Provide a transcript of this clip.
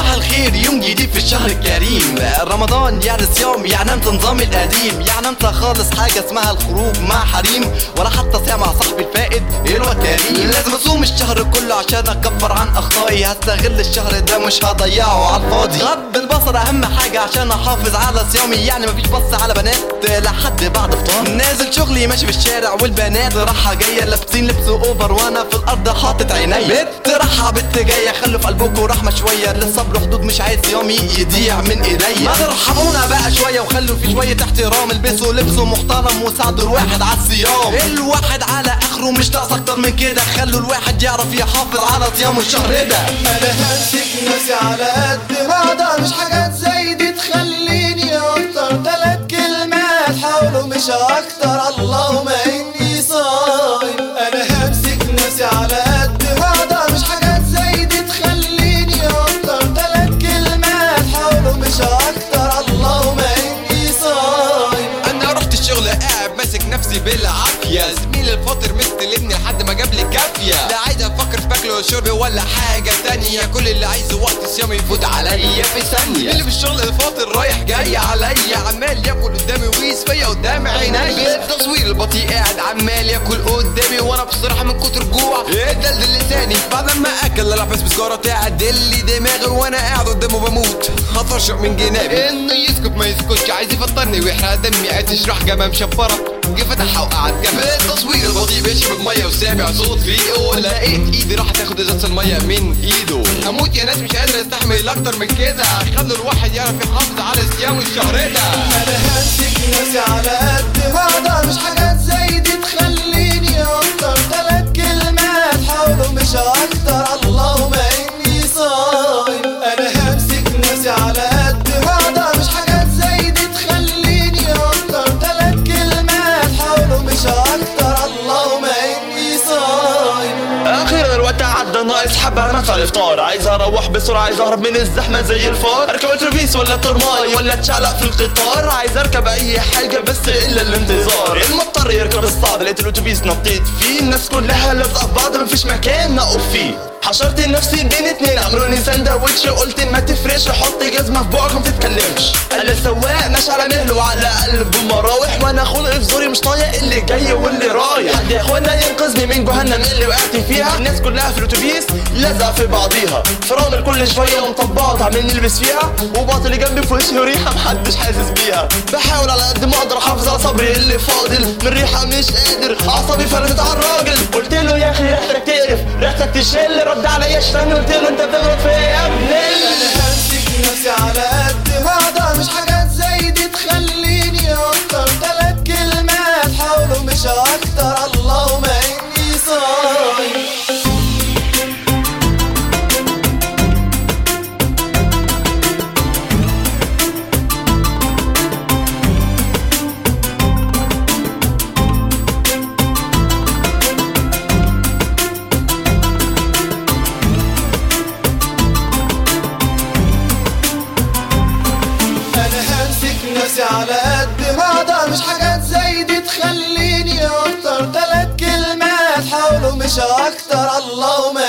صباح الخير يوم جديد في الشهر الكريم رمضان يعني صيام يعني انت نظام القديم يعني انت خالص حاجة اسمها الخروج مع حريم ولا حتى صيام مع صاحبي الفائد يلوى كريم لازم اصوم الشهر كله عشان اكفر عن اخطائي هستغل الشهر ده مش هضيعه على الفاضي غض البصر اهم حاجة عشان احافظ على صيامي يعني مفيش بص على بنات لحد بعد فطار نازل شغلي ماشي في الشارع والبنات راحة جاية لابسين لبس اوفر وانا في الارض حاطط عيني بنت راحة بنت جاية خلوا في قلبكم رحمة شوية للصبر حدود مش عايز صيامي يضيع من ايديا ما ترحمونا بقى شوية وخلوا في شوية احترام البسوا لبسوا محترم وساعدوا الواحد على الصيام الواحد على اخره مش ناقص اكتر من كده خلوا الواحد يعرف يحافظ على صيام الشهر ده انا همسك نفسي على قد ما اقدر مش حاجات زي دي تخليني اكتر تلات كلمات حاولوا مش اكتر اللهم اني صايم انا همسك نفسي على قد ما اقدر مش حاجات زي دي تخليني اكتر تلات كلمات حاولوا مش اكتر اللهم اني صايم انا رحت الشغل قاعد ماسك نفسي بالعافيه زميل الفاطر مستلمني لحد ما جاب لي كافيه لا عايز افكر في اكل وشرب ولا حاجه تانية كل اللي عايزه وقت صيامي يفوت عليا في ثانيه اللي في الشغل الفاطر رايح جاي عليا عمال ياكل قدامي ويس فيا قدام عينيا التصوير البطيء قاعد عمال ياكل قدامي وانا بصراحه من كتر جوع اتدلدل لساني بعد ما اكل العب بسجاره تعدل لي دماغي وانا قاعد قدامه بموت هطرشق من جنابي انه يسكت ما يسكتش عايز يفطرني ويحرق دمي قاعد تشرح جامعه مشبره جه فتحها وقعد جنبي التصوير البطيء بيشرب الميه وسامع صوت ريقه لقيت ايدي راح تاخد ازازه الميه من ايده هموت يا ناس مش قادر استحمل اكتر من كده خلوا الواحد يعرف يحافظ على صيام الشهر ده انا همسك نفسي على قد ما اقدر مش حاجات زي دي تخليني اكتر تلات كلمات حاولوا مش اكتر اللهم اني صايم انا همسك نفسي على قد ما اقدر مش حاجات زي دي تخليني اكتر تلات كلمات حاولوا مش اكتر اللهم اني صايم اخيرا الوقت عدى ناقص حبه ندفع الافطار عايز اروح بسرعه عايز اهرب من الزحمه زي الفار اركب اتوبيس ولا ترماي ولا اتشعلق في القطار عايز اركب اي حاجه بس الا الانتظار المضطر يركب الصعب لقيت الاتوبيس نطيت فيه الناس كلها لازقه في بعض مفيش مكان اقف فيه حشرت نفسي بين اتنين عملوني سندوتش قلت ما تفرقش حط جزمه في بوعك ما تتكلمش قال السواق ماشي على مهله وعلى قلب مراوح وانا خلقي في زوري مش طايق اللي جاي واللي رايح حد يا اخوانا ينقذني من جهنم اللي وقعت فيها الناس كلها في الاتوبيس لازقه في بعضيها فرامل كل شويه ومطبقات عمالين نلبس فيها وباط اللي جنبي في وشي وريحه محدش حاسس بيها بحاول على قد ما اقدر احافظ على صبري اللي فاضل من ريحه مش قادر اعصابي فلتت على الراجل قلت له يا اخي ريحتك تقرف ريحتك تشل رد عليا شتمني قلت له انت بتغلط فيا يا ابن ال- انا همسك نفسي على قد ما اقدر مش حاجات زي دي تخليني اكتر تلات كلمات حاولوا مش اكتر اللهم اني صايم انا همسك نفسي على قد ما اقدر مش حاجات زي دي تخليني اكتر تلات كلمات حاولوا مش اكتر اللهم